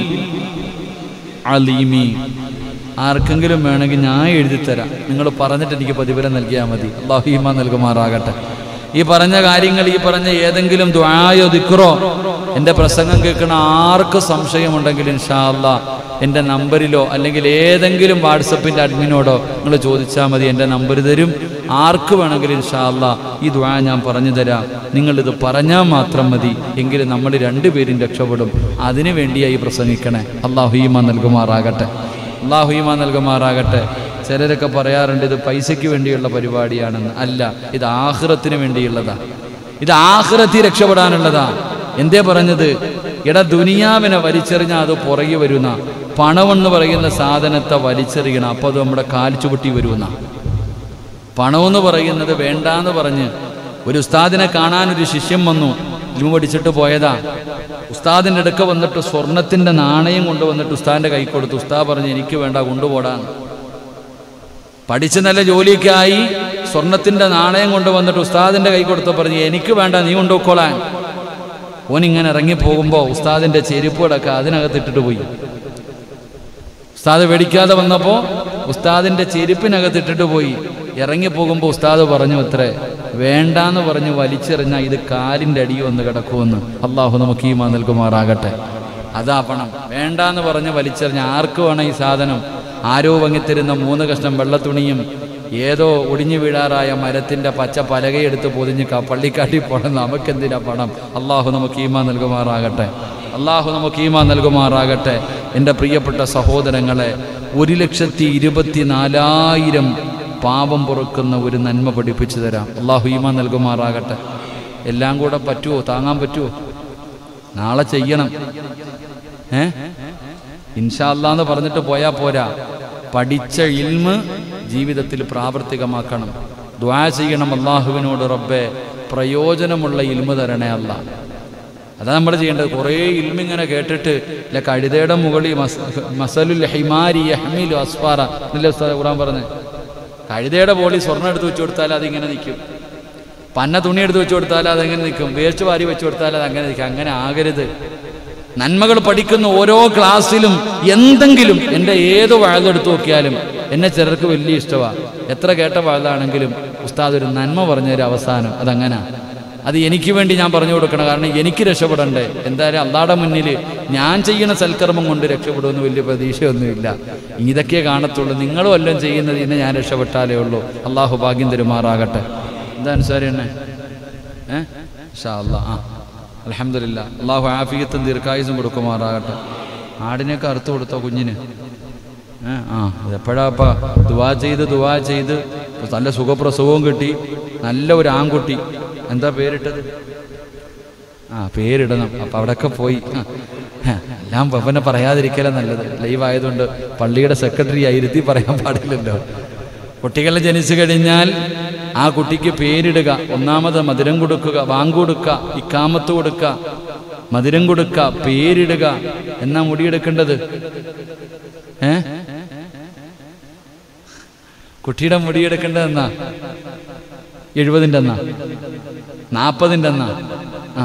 العليم ആർക്കെങ്കിലും വേണമെങ്കിൽ ഞാൻ എഴുതി തരാം നിങ്ങൾ പറഞ്ഞിട്ട് എനിക്ക് പ്രതിഫലം നൽകിയാൽ മതി അള്ളാഹു ഈമാൻ നൽകുമാറാകട്ടെ ഈ പറഞ്ഞ കാര്യങ്ങൾ ഈ പറഞ്ഞ ഏതെങ്കിലും ദ്വായോ ദിക്റോ എൻ്റെ പ്രസംഗം കേൾക്കുന്ന ആർക്ക് സംശയമുണ്ടെങ്കിൽ ഇൻഷാ അല്ലാ എൻ്റെ നമ്പറിലോ അല്ലെങ്കിൽ ഏതെങ്കിലും വാട്സപ്പിൻ്റെ അഡ്മിനോടോ നിങ്ങൾ ചോദിച്ചാൽ മതി എൻ്റെ നമ്പർ തരും ആർക്ക് വേണമെങ്കിലും ഇൻഷാ അല്ലാ ഈ ദ്വാ ഞാൻ പറഞ്ഞു തരാം നിങ്ങളിത് പറഞ്ഞാൽ മാത്രം മതി എങ്കിൽ നമ്മൾ രണ്ടുപേരും രക്ഷപ്പെടും അതിനു വേണ്ടിയായി പ്രസംഗിക്കണേ അള്ളാഹു ഈമാ നൽകുമാറാകട്ടെ അള്ളാഹു ഈമാ നൽകുമാറാകട്ടെ ചിലരൊക്കെ പറയാറുണ്ട് ഇത് പൈസയ്ക്ക് വേണ്ടിയുള്ള പരിപാടിയാണെന്ന് അല്ല ഇത് ആഹ്റത്തിന് വേണ്ടിയുള്ളതാ ഇത് ആഹ്റത്തി രക്ഷപ്പെടാനുള്ളതാ എന്തേ പറഞ്ഞത് എടാ ദുനിയാവിനെ വലിച്ചെറിഞ്ഞാൽ അത് പുറകെ വരുന്ന പണമെന്ന് പറയുന്ന സാധനത്തെ വലിച്ചെറിയണം അപ്പോൾ അത് നമ്മുടെ കാൽ ചുവട്ടി വരുന്ന പണമെന്ന് പറയുന്നത് വേണ്ടാന്ന് പറഞ്ഞ് ഒരു ഉസ്താദിനെ കാണാൻ ഒരു ശിഷ്യം വന്നു ഇൽമ പഠിച്ചിട്ട് പോയതാ ഉസ്താദിൻ്റെ അടുക്ക വന്നിട്ട് സ്വർണത്തിൻ്റെ നാണയം കൊണ്ടുവന്നിട്ട് ഉസ്താദിൻ്റെ കൈ കൊടുത്തു ഉസ്താദ് പറഞ്ഞു എനിക്ക് വേണ്ട കൊണ്ടുപോടാന്ന് പഠിച്ച് നല്ല ജോലിക്കായി സ്വർണത്തിന്റെ നാണയം കൊണ്ടുവന്നിട്ട് ഉസ്താദിന്റെ കൈ കൊടുത്തു പറഞ്ഞു എനിക്ക് വേണ്ട നീ കൊണ്ടുപോക്കോളാൻ ഓൻ ഇങ്ങനെ ഇറങ്ങി പോകുമ്പോൾ ഉസ്താദിന്റെ ചെരുപ്പുകളൊക്കെ അതിനകത്തിട്ടിട്ട് പോയി ഉസ്താദ് വെടിക്കാതെ വന്നപ്പോൾ ഉസ്താദിന്റെ ചെരുപ്പിനകത്തിട്ടിട്ട് പോയി ഇറങ്ങി പോകുമ്പോൾ ഉസ്താദ് പറഞ്ഞു അത്രേ വേണ്ടാന്ന് പറഞ്ഞ് വലിച്ചെറിഞ്ഞാൽ ഇത് കാലിൻ്റെ അടി വന്ന് കിടക്കുമെന്ന് അള്ളാഹു നമുക്ക് ഈമാ നൽകുമാറാകട്ടെ അതാ പണം വേണ്ടാന്ന് പറഞ്ഞ് വലിച്ചെറിഞ്ഞ ആർക്ക് വേണം ഈ സാധനം ആരോ വങ്ങിത്തരുന്ന മൂന്ന് കഷ്ണം വെള്ളത്തുണിയും ഏതോ ഒടിഞ്ഞു വീഴാറായ മരത്തിന്റെ പച്ച പലകയെടുത്ത് പൊതിഞ്ഞ് ക- പള്ളിക്കാട്ടി പോണം നമുക്കെന്തിനാ പണം അള്ളാഹു നമുക്ക് ഈമാ നൽകുമാറാകട്ടെ അള്ളാഹു നമുക്ക് ഈമാ നൽകുമാറാകട്ടെ എൻ്റെ പ്രിയപ്പെട്ട സഹോദരങ്ങളെ ഒരു ലക്ഷത്തി ഇരുപത്തി നാലായിരം പാപം പൊറുക്കുന്ന ഒരു നന്മ പഠിപ്പിച്ചു തരാം അള്ളാഹു ഈമാ നൽകുമാറാകട്ടെ എല്ലാം കൂടെ പറ്റുമോ താങ്ങാൻ പറ്റുമോ നാളെ ചെയ്യണം ഏ ഇൻഷാല്ലാന്ന് പറഞ്ഞിട്ട് പോയാൽ പോരാ പഠിച്ച ഇൽമ് ജീവിതത്തിൽ പ്രാവർത്തികമാക്കണം ദ്വാ ചെയ്യണം അള്ളാഹുവിനോട് റബ്ബെ പ്രയോജനമുള്ള ഇൽമ് തരണേ അല്ല അതാ നമ്മൾ ചെയ്യേണ്ടത് കുറേ ഇൽമിങ്ങനെ കേട്ടിട്ട് ഇല്ല കഴുതയുടെ മുകളിൽ മസ് മസലുൽ ഹിമാരി യഹ്മിലു അസ്ഫാറ എന്നല്ലേ ഉസ്താദ് ഖുറാൻ പറഞ്ഞ് കഴുതയുടെ പോളി സ്വർണ്ണം എടുത്ത് വെച്ച് കൊടുത്താൽ അതിങ്ങനെ നിൽക്കും പന്ന തുണി എടുത്ത് വെച്ച് കൊടുത്താൽ അതെങ്ങനെ നിൽക്കും വേസ്റ്റ് വാരി വെച്ച് കൊടുത്താൽ അത് അങ്ങനെ നിൽക്കും അങ്ങനെ ആകരുത് നന്മകൾ പഠിക്കുന്ന ഓരോ ക്ലാസ്സിലും എന്തെങ്കിലും എൻ്റെ ഏത് വാഴെടുത്ത് നോക്കിയാലും എന്നെ ചിലർക്ക് വലിയ ഇഷ്ടമാണ് എത്ര കേട്ട വാഴാണെങ്കിലും ഉസ്താദ് ഒരു നന്മ പറഞ്ഞൊരു അവസാനം അതങ്ങനെ അത് എനിക്ക് വേണ്ടി ഞാൻ പറഞ്ഞു കൊടുക്കണം കാരണം എനിക്ക് രക്ഷപ്പെടണ്ടേ എന്തായാലും അള്ളാടെ മുന്നിൽ ഞാൻ ചെയ്യുന്ന സൽക്കർമ്മം കൊണ്ട് രക്ഷപ്പെടുമെന്ന് വലിയ പ്രതീക്ഷയൊന്നുമില്ല ഇതൊക്കെ കാണത്തുള്ളൂ നിങ്ങളും എല്ലാം ചെയ്യുന്നത് ഇന്ന് ഞാൻ രക്ഷപ്പെട്ടാലേ ഉള്ളൂ അള്ളാഹു ഭാഗ്യം തരുമാറാകട്ടെ എന്താ അനുസാരി എന്നെ ഏ ഷാ അല്ലാ ആ അലഹമില്ല അള്ളാഹു ആഫിയത്തും ദീർഘായുസും കൊടുക്കുമാറാകട്ടെ ആടിനെയൊക്കെ അറുത്ത് കൊടുത്തോ കുഞ്ഞിന് ഏ ആ എപ്പോഴാപ്പ ദുവാ ചെയ്ത് ദുവാ ചെയ്ത് നല്ല സുഖപ്രസവവും കിട്ടി നല്ല ഒരു ആൺകുട്ടി എന്താ പേരിട്ടത് ആ പേരിടണം അപ്പം അവിടെയൊക്കെ പോയി ആ, എല്ലാം പപ്പനെ പറയാതിരിക്കല നല്ലത് ലൈവ് ആയതുകൊണ്ട് പള്ളിയുടെ സെക്രട്ടറി ഇരുത്തി പറയാൻ പാടില്ലല്ലോ കുട്ടികൾ ജനിച്ചു കഴിഞ്ഞാൽ ആ കുട്ടിക്ക് പേരിടുക ഒന്നാമത് മധുരം കൊടുക്കുക വാങ്ക് കൊടുക്കുക ഇക്കാമത്ത് കൊടുക്കുക മധുരം കൊടുക്കുക പേരിടുക എന്നാ മുടിയെടുക്കേണ്ടത് ഏ കുട്ടിയുടെ മുടിയെടുക്കേണ്ടത് എന്നാ എഴുപതിൻ്റെ എന്നാ നാൽപ്പതിൻ്റെ എന്നാ ആ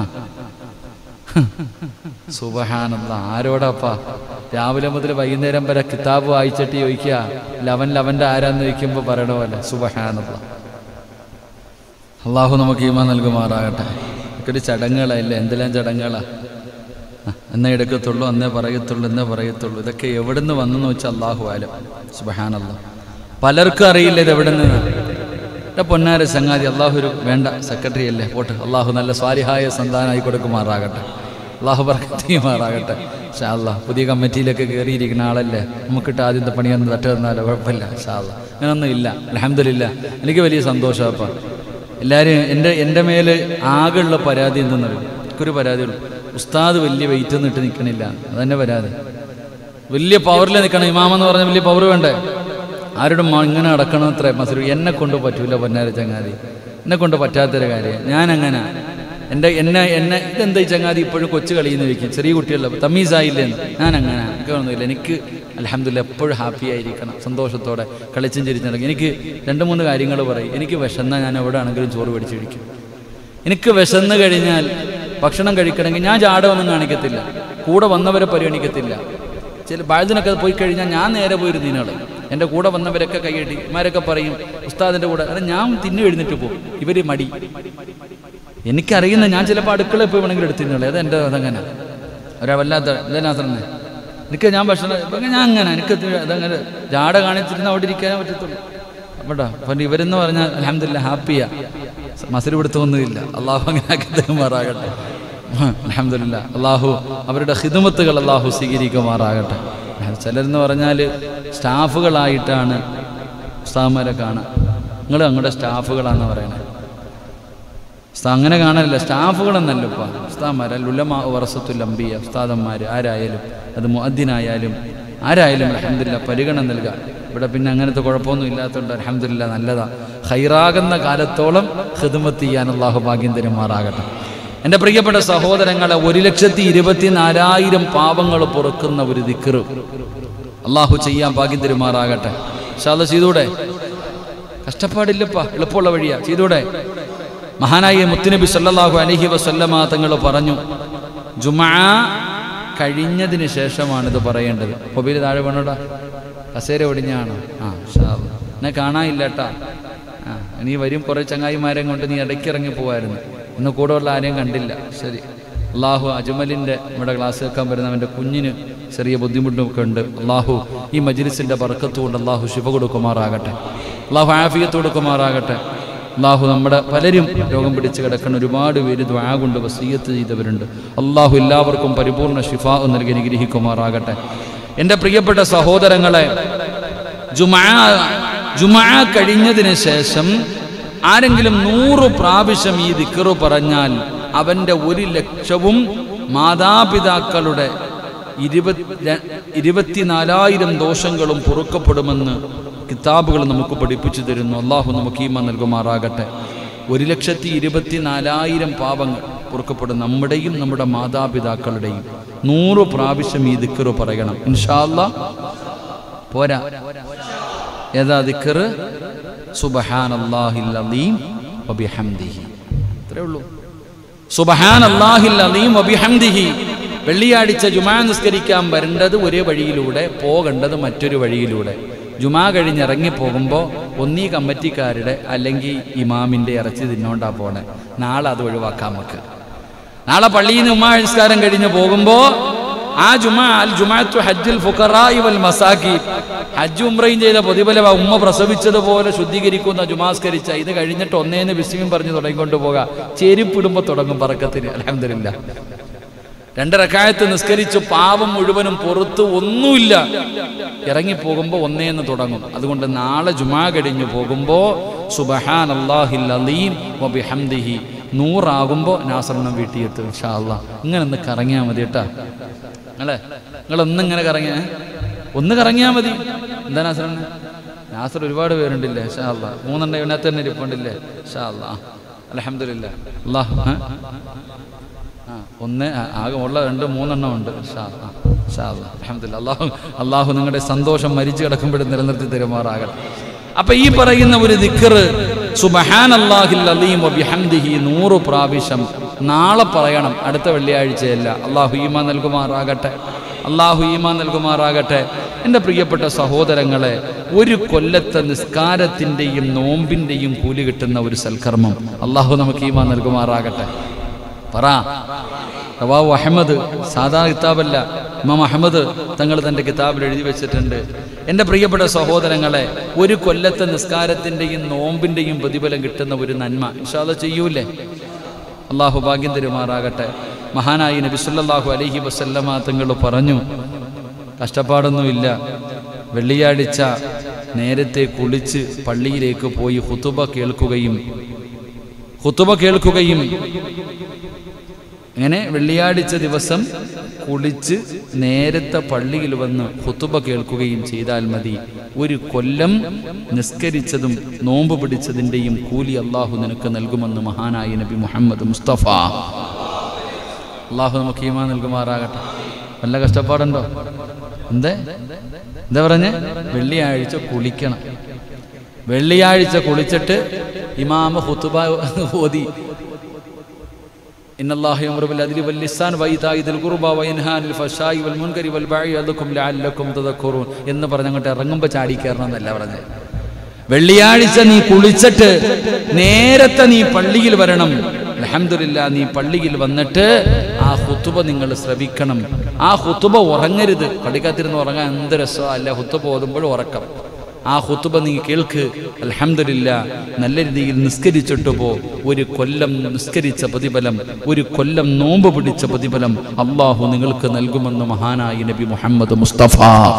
സുബഹാനല്ല ആരോടപ്പാ രാവിലെ മുതൽ വൈകുന്നേരം വരെ കിതാബ് വായിച്ചിട്ട് ചോദിക്കുക ലവൻ ലവന്റെ ആരാന്ന് ചോദിക്കുമ്പോൾ പറയണ പോലെ സുബഹാനല്ല അള്ളാഹു നമുക്ക് ഈമ നൽകുമാറാകട്ടെ ഒക്കെ ഒരു ചടങ്ങുകളല്ലേ എന്തെല്ലാം ചടങ്ങുകളാ ആ, എന്നേ എടുക്കത്തുള്ളൂ അന്നേ പറയത്തുള്ളൂ എന്നേ പറയത്തുള്ളൂ ഇതൊക്കെ എവിടുന്ന് വന്നെന്ന് വെച്ചാൽ അള്ളാഹു ആലം സുബഹാനല്ല പലർക്കും അറിയില്ല ഇത് എവിടെ നിന്ന് എൻ്റെ പൊന്നാര ചങ്ങാതി അള്ളാഹു ഒരു വേണ്ട സെക്രട്ടറി അല്ലേ പോട്ടെ അള്ളാഹു നല്ല സ്വാരിഹായ സന്താനമായി കൊടുക്കുമാറാകട്ടെ അള്ളാഹു പറയുമാറാകട്ടെ ഷാല്ല പുതിയ കമ്മിറ്റിയിലൊക്കെ കയറിയിരിക്കുന്ന ആളല്ലേ നമുക്കിട്ട് ആദ്യത്തെ പണിയൊന്നും തട്ട് തന്നാലോ കുഴപ്പമില്ല ഷാല്ല അങ്ങനൊന്നും ഇല്ല അലഹമില്ല എനിക്ക് വലിയ സന്തോഷമാണ് അപ്പം എല്ലാവരും എൻ്റെ എൻ്റെ മേല് ആകെയുള്ള പരാതി എന്തെന്നറിയും എനിക്കൊരു പരാതിയുള്ളൂ ഉസ്താദ് വലിയ വെയിറ്റ് ഒന്നും ഇട്ട് നിൽക്കണില്ല അതന്നെ പരാതി വലിയ പവറിൽ നിൽക്കണം ഇമാമെന്ന് പറഞ്ഞാൽ വലിയ പവർ വേണ്ടേ ആരോടും മ- ഇങ്ങനെ അടക്കണം അത്ര മസരു എന്നെ കൊണ്ട് പറ്റൂല പൊന്നാര ചങ്ങാതി എന്നെ കൊണ്ട് പറ്റാത്തൊരു കാര്യം ഞാൻ അങ്ങനെ എൻ്റെ എന്നെ എന്നെ ഇതെന്താ ഈ ചങ്ങാതി ഇപ്പോഴും കൊച്ചു കളിയെന്ന് വെക്കും ചെറിയ കുട്ടികളെ തമ്മീസായില്ലേ ഞാൻ അങ്ങനെ എനിക്ക് ഒന്നുമില്ല എനിക്ക് അലഹമില്ല എപ്പോഴും ഹാപ്പി ആയിരിക്കണം സന്തോഷത്തോടെ കളിച്ചും ചിരിച്ചും നടക്കും എനിക്ക് രണ്ട് മൂന്ന് കാര്യങ്ങൾ പറയും എനിക്ക് വിശന്നാൽ ഞാൻ എവിടെ ആണെങ്കിലും ചോറ് പിടിച്ച് കഴിക്കും എനിക്ക് വിശന്ന് കഴിഞ്ഞാൽ ഭക്ഷണം കഴിക്കണമെങ്കിൽ ഞാൻ ജാടമൊന്നും കാണിക്കത്തില്ല കൂടെ വന്നവരെ പരിഗണിക്കത്തില്ല ചില ബാഴ്തിനൊക്കെ പോയി കഴിഞ്ഞാൽ ഞാൻ നേരെ പോയിരുന്ന ഇതിനാള് എൻ്റെ കൂടെ വന്നവരൊക്കെ കൈയടി ഇമാരൊക്കെ പറയും ഉസ്താദിൻ്റെ കൂടെ അല്ല ഞാൻ തിന്നു എഴുന്നിട്ട് പോകും ഇവര് മടി എനിക്കറിയുന്ന ഞാൻ ചിലപ്പോൾ അടുക്കളയിൽ പോയി വേണമെങ്കിൽ എടുത്തിരുന്നുള്ളൂ അത് എൻ്റെ അതങ്ങനെ ഒരാ വല്ലാത്ത ഇതനാസറന്നെ എനിക്ക് ഞാൻ ഭക്ഷണം ഇപ്പം ഞാൻ അങ്ങനെ എനിക്ക് ഇത് അതങ്ങനെ ജാട കാണിച്ചിരുന്ന അവിടെ ഇരിക്കാനേ പറ്റത്തുള്ളൂ അപ്പോട്ടാ അപ്പം ഇവരെന്ന് പറഞ്ഞാൽ അലഹമില്ല ഹാപ്പിയാ മസിൽ പിടുത്തമൊന്നുമില്ല അള്ളാഹു അങ്ങനെ ആക്കി തരുമാറാകട്ടെ അലഹമില്ല അള്ളാഹു അവരുടെ ഹിദമത്തുകൾ അള്ളാഹു സ്വീകരിക്കുമാറാകട്ടെ ചിലരെന്ന് പറഞ്ഞാൽ സ്റ്റാഫുകളായിട്ടാണ് ഉസ്താദ്മാരെ കാണാം നിങ്ങൾ അങ്ങോട്ട് സ്റ്റാഫുകളാണെന്ന് പറയണേ ഉസ്താ അങ്ങനെ കാണാനില്ല സ്റ്റാഫുകളെന്നല്ല ഇപ്പം ഉസ്താദ്മാർ ലുലമാ വറസത്തുൽ അമ്പിയ ഉസ്താദന്മാർ ആരായാലും അത് മുഅദ്ദിനായാലും ആരായാലും അലഹമില്ല പരിഗണന നൽകുക ഇവിടെ പിന്നെ അങ്ങനത്തെ കുഴപ്പമൊന്നും ഇല്ലാത്തതുകൊണ്ട് അലഹമില്ല നല്ലതാ ഹൈറാകുന്ന കാലത്തോളം ഹിദമത്ത് ചെയ്യാൻ അള്ളാഹു ഭാഗ്യം തരുമാറാകട്ടെ എൻ്റെ പ്രിയപ്പെട്ട സഹോദരങ്ങളെ ഒരു ലക്ഷത്തി ഇരുപത്തി നാലായിരം പാപങ്ങൾ പൊറുക്കുന്ന ഒരു ദിക്കറ് അള്ളാഹു ചെയ്യാൻ ഭാഗ്യം തരുമാറാകട്ടെ ഷാദ ചെയ്തൂടെ കഷ്ടപ്പാടില്ലപ്പാ എളുപ്പമുള്ള വഴിയാ ചെയ്തൂടെ മഹാനായ മുത്തുനബി സല്ലല്ലാഹു അലൈഹി വസല്ലമ തങ്ങൾ പറഞ്ഞു ജുമാ കഴിഞ്ഞതിന് ശേഷമാണ് ഇത് പറയേണ്ടത് മൊബൈൽ താഴെ വേണോടാ കസേര ഒടിഞ്ഞാണോ ആ ഷാ എന്നെ കാണാനില്ല കേട്ടാ ആ നീ വരും കുറേ ചങ്ങായിമാരെ കൊണ്ട് നീ ഇടയ്ക്ക് ഇറങ്ങി പോവായിരുന്നു ഇന്ന് കൂടെ ഉള്ള ആരെയും കണ്ടില്ല ശരി അള്ളാഹു അജ്മലിൻ്റെ നമ്മുടെ ക്ലാസ് കേൾക്കാൻ വരുന്നവൻ്റെ കുഞ്ഞിന് ചെറിയ ബുദ്ധിമുട്ടൊക്കെ ഉണ്ട് അള്ളാഹു ഈ മജ്ലിസിൻ്റെ ബർക്കത്തുകൊണ്ട് അള്ളാഹു ശുഭ കൊടുക്കുമാറാകട്ടെ അള്ളാഹു ആഫിയത്ത് കൊടുക്കുമാറാകട്ടെ അള്ളാഹു നമ്മുടെ പലരും രോഗം പിടിച്ച് കിടക്കുന്ന ഒരുപാട് പേര് ദ്വാ കൊണ്ട് വസീയത്ത് ചെയ്തവരുണ്ട് അള്ളാഹു എല്ലാവർക്കും പരിപൂർണ ഷിഫാ നൽകി അനുഗ്രഹിക്കുമാറാകട്ടെ എൻ്റെ പ്രിയപ്പെട്ട സഹോദരങ്ങളെ ജുമാ ജുമാ കഴിഞ്ഞതിന് ശേഷം ആരെങ്കിലും നൂറ് പ്രാവശ്യം ഈ ദിക്കറു പറഞ്ഞാൽ അവൻ്റെ ഒരു ലക്ഷവും മാതാപിതാക്കളുടെ ഇരുപത്തി ഇരുപത്തിനാലായിരം ദോഷങ്ങളും പൊറുക്കപ്പെടുമെന്ന് കിതാബുകൾ നമുക്ക് പഠിപ്പിച്ചു തരുന്നു അള്ളാഹു നമുക്ക് ഈമ നൽകുമാറാകട്ടെ ഒരു ലക്ഷത്തി ഇരുപത്തിനാലായിരം പാപങ്ങൾ പൊറുക്കപ്പെടും നമ്മുടെയും നമ്മുടെ മാതാപിതാക്കളുടെയും നൂറ് പ്രാവശ്യം ഈ ദിക്കറ് പറയണം ഇൻഷാല്ല പോരാ ഏതാ ദിക്കറ് സുബഹാനല്ലാഹിൽ അലീം വബിഹംദിഹി അത്രേ ഉള്ളൂ സുബഹാൻ അള്ളാഹിൽ അലീം വബിഹംദിഹി വെള്ളിയാഴ്ച ജുമാ നിസ്കരിക്കാൻ വരേണ്ടത് ഒരു വഴിയിലൂടെ പോകേണ്ടത് മറ്റൊരു വഴിയിലൂടെ ജുമാ കഴിഞ്ഞിറങ്ങി പോകുമ്പോൾ ഒന്നീ കമ്മിറ്റിക്കാരുടെ അല്ലെങ്കിൽ ഇമാമിൻ്റെ ഇറച്ചി തിന്നോണ്ടാ പോണേ നാളെ അത് ഒഴിവാക്കാം നമുക്ക് നാളെ പള്ളിയിൽ നിന്ന് ഉമ്മാ നിസ്കാരം കഴിഞ്ഞ് പോകുമ്പോൾ ആ ജുമാ അൽ ജുമാത്തു ഹജ്ജുൽ ഫുഖറായി വൽ മസാക്കി ഹജ്ജ് ഉംറയും ചെയ്ത പ്രതിഫലം ആ ഉമ്മ പ്രസവിച്ചതുപോലെ ശുദ്ധീകരിക്കുന്ന ജുമാസ്കരിച്ച ഇത് കഴിഞ്ഞിട്ട് ഒന്നേന്ന് വിസ്മയം പറഞ്ഞു തുടങ്ങിക്കൊണ്ട് പോകാം ചെരുപ്പിടുമ്പോൾ തുടങ്ങും പറക്കത്തിന് അലഹമില്ല രണ്ടരക്കായത്ത് നിസ്കരിച്ച് പാവം മുഴുവനും പുറത്ത് ഒന്നുമില്ല ഇറങ്ങിപ്പോകുമ്പോൾ ഒന്നേന്ന് തുടങ്ങും അതുകൊണ്ട് നാളെ ജുമാ കഴിഞ്ഞു പോകുമ്പോൾ സുബഹാൻ അള്ളാഹിൽ അലീം വബിഹംദിഹി നൂറാകുമ്പോൾ നാസറിനം വീട്ടിയെത്തും ഇൻഷാ അല്ലാ ഇങ്ങനെ ഒന്ന് കറങ്ങിയാൽ മതി കേട്ടാ അല്ലേ നിങ്ങളൊന്നിങ്ങനെ കറങ്ങിയ ഒന്ന് കറങ്ങിയാൽ മതി എന്താ നാസറിന് നാസർ ഒരുപാട് പേരുണ്ടില്ലേ ഷാ അല്ലാ മൂന്നെണ്ണം ഇതിനകത്ത് തന്നെ ഇരിപ്പുണ്ടില്ലേ ഷാ അല്ലാ അലഹമില്ല അള്ളാഹ് ഏ? ആ ഒന്ന് ആ, ആകെ ഉള്ള രണ്ട് മൂന്നെണ്ണം ഉണ്ട് ഷാ ആ, ഷാ അല്ലാ. അൽഹംദുലില്ലാ. അള്ളാഹു അള്ളാഹു നിങ്ങളുടെ സന്തോഷം മരിച്ചു കിടക്കുമ്പോഴും നിലനിർത്തി തരുമാറാകട്ടെ അപ്പൊ ഈ പറയുന്ന ഒരു ദിക്കറ് സുബഹാൻ അള്ളാഹിൽ അലീം വബിഹംദിഹി നൂറ് പ്രാവശ്യം നാളെ പറയണം അടുത്ത വെള്ളിയാഴ്ചയല്ല അള്ളാഹു ഈമ നൽകുമാറാകട്ടെ അള്ളാഹു ഈമ നൽകുമാറാകട്ടെ എൻ്റെ പ്രിയപ്പെട്ട സഹോദരങ്ങളെ ഒരു കൊല്ലത്തെ നിസ്കാരത്തിൻ്റെയും നോമ്പിൻ്റെയും കൂലി കിട്ടുന്ന ഒരു സൽക്കർമ്മം അള്ളാഹു നമുക്ക് ഈമ നൽകുമാറാകട്ടെ പറ റവാഹു അഹമ്മദ് സാധാരണ കിതാബല്ല ഇമാം അഹമ്മദ് തങ്ങൾ തൻ്റെ കിതാബിൽ എഴുതി വെച്ചിട്ടുണ്ട് എൻ്റെ പ്രിയപ്പെട്ട സഹോദരങ്ങളെ ഒരു കൊല്ലത്തെ നിസ്കാരത്തിൻ്റെയും നോമ്പിൻ്റെയും പ്രതിഫലം കിട്ടുന്ന ഒരു നന്മ ഇൻഷാല്ല ചെയ്യൂലേ അള്ളാഹു ഭാഗ്യം തരുമാറാകട്ടെ മഹാനായി നബി സല്ലല്ലാഹു അലൈഹി വസല്ലമ തങ്ങൾ പറഞ്ഞു കഷ്ടപ്പാടൊന്നുമില്ല വെള്ളിയാഴ്ച നേരത്തെ കുളിച്ച് പള്ളിയിലേക്ക് പോയി ഹുത്തുബ കേൾക്കുകയും ഹുത്തുബ കേൾക്കുകയും അങ്ങനെ വെള്ളിയാഴ്ച ദിവസം കുളിച്ച് നേരത്തെ പള്ളിയിൽ വന്ന് ഹുത്തുബ കേൾക്കുകയും ചെയ്താൽ മതി ഒരു കൊല്ലം നിസ്കരിച്ചതും നോമ്പ് പിടിച്ചതിൻ്റെയും കൂലി അള്ളാഹു നിനക്ക് നൽകുമെന്ന് മഹാനായ നബി മുഹമ്മദ് മുസ്തഫ അള്ളാഹു നമുക്ക് ഈമാ നൽകുമാറാകട്ടെ വല്ല കഷ്ടപ്പാടുണ്ടോ എന്തേ എന്താ പറഞ്ഞേ വെള്ളിയാഴ്ച കുളിക്കണം വെള്ളിയാഴ്ച കുളിച്ചിട്ട് ഇമാമ ഹുത്തുബ ഓതി إن الله يأمر بالعدل واللسان وإيتاء ذي القربى وينهى عن الفحشاء والمنكر والبغي يعظكم لعلكم تذكرون എന്ന് പറഞ്ഞ് അങ്ങോട്ട് ഇറങ്ങുമ്പോൾ ചാടി കയറണം എന്നല്ല പറഞ്ഞത് വെള്ളിയാഴ്ച നീ കുളിച്ചിട്ട് നേരത്തെ നീ പള്ളിയിൽ വരണം അലഹമില്ല നീ പള്ളിയിൽ വന്നിട്ട് ആ ഹുത്തുബ നിങ്ങൾ ശ്രവിക്കണം ആ ഹുത്തുബ ഉറങ്ങരുത് പള്ളിക്കത്തിരുന്ന് ഉറങ്ങാൻ എന്ത് രസമോ അല്ല ഹുത്തുബ ഓതുമ്പോൾ ഉറക്കം ആ ഹുത്തുബ നീ കേൾക്ക് അൽഹംദുലില്ല നല്ല രീതിയിൽ നിസ്കരിച്ചിട്ട് പോ ഒരു കൊല്ലം നിസ്കരിച്ച പ്രതിഫലം ഒരു കൊല്ലം നോമ്പ് പിടിച്ച പ്രതിഫലം അള്ളാഹു നിങ്ങൾക്ക് നൽകുമെന്ന് മഹാനായി നബി മുഹമ്മദ് മുസ്തഫ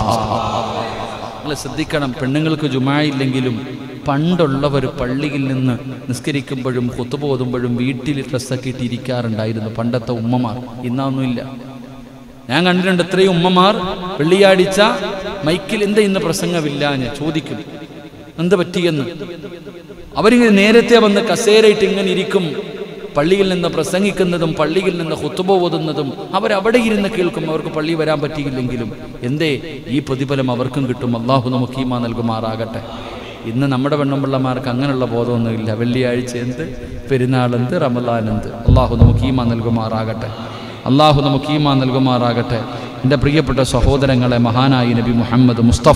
നിങ്ങൾ ശ്രദ്ധിക്കണം പെണ്ണുങ്ങൾക്ക് ജുമായില്ലെങ്കിലും പണ്ടുള്ളവർ പള്ളിയിൽ നിന്ന് നിസ്കരിക്കുമ്പോഴും കുത്തുബ ഓതുമ്പോഴും വീട്ടിൽ ഡ്രസ്സൊക്കെ ഇട്ടിരിക്കാറുണ്ടായിരുന്നു പണ്ടത്തെ ഉമ്മമാർ ഇന്നൊന്നുമില്ല ഞാൻ കണ്ടിട്ടുണ്ട് ഇത്രയും ഉമ്മമാർ വെള്ളിയാഴ്ച മൈക്കിൽ എന്താ ഇന്ന് പ്രസംഗമില്ല ഞാൻ ചോദിക്കും എന്ത് പറ്റിയെന്ന് അവരിങ്ങനെ നേരത്തെ വന്ന് കസേരയിട്ട് ഇങ്ങനെ ഇരിക്കും പള്ളിയിൽ നിന്ന് പ്രസംഗിക്കുന്നതും പള്ളിയിൽ നിന്ന് ഹുത്തുബ ഓതുന്നതും അവരവിടെ ഇരുന്ന് കേൾക്കും അവർക്ക് പള്ളി വരാൻ പറ്റിയില്ലെങ്കിലും എന്തേ ഈ പ്രതിഫലം അവർക്കും കിട്ടും അള്ളാഹു നമുക്ക് ഈമാ നൽകുമാറാകട്ടെ ഇന്ന് നമ്മുടെ പെണ്ണുമ്പിള്ളമാർക്ക് അങ്ങനെയുള്ള ബോധമൊന്നുമില്ല വെള്ളിയാഴ്ച എന്ത് പെരുന്നാളെന്ത് റമലാൻ എന്ത് അള്ളാഹു നമുക്ക് ഈമാ നൽകുമാറാകട്ടെ അള്ളാഹു നമുക്ക് ഈമാ നൽകുമാറാകട്ടെ എൻ്റെ പ്രിയപ്പെട്ട സഹോദരങ്ങളെ മഹാനായി നബി മുഹമ്മദ് മുസ്തഫ